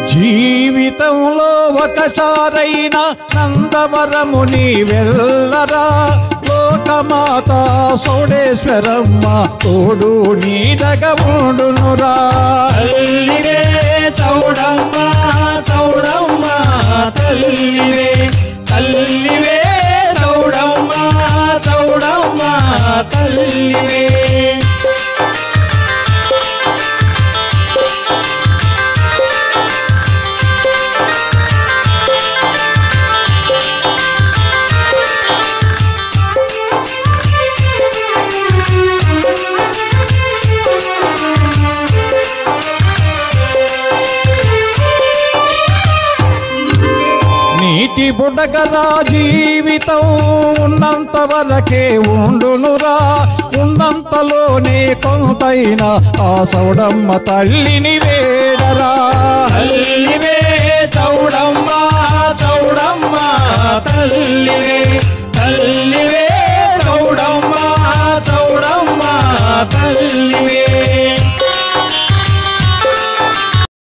జీవితంలో ఒకసారైనా నందవరముని వెళ్ళరా లోకమాత సోడేశ్వరమ్మ తోడు నీడగ ఉండునురా తల్లివే చౌడమ్మ చౌడమ్మ తల్లివే తల్లివే చౌడమ్మ చౌడమ్మ తల్లివే నీటి బుడగరా జీవితం ఉన్నంత వరకే ఉండునురా ఉన్నంతలోనే కొంతైనా ఆ సౌడమ్మ తల్లిని వేడరా తల్లివే చౌడమ్మ చౌడమ్మ తల్లివే తల్లివే చౌడమ్మ చౌడమ్మ తల్లివే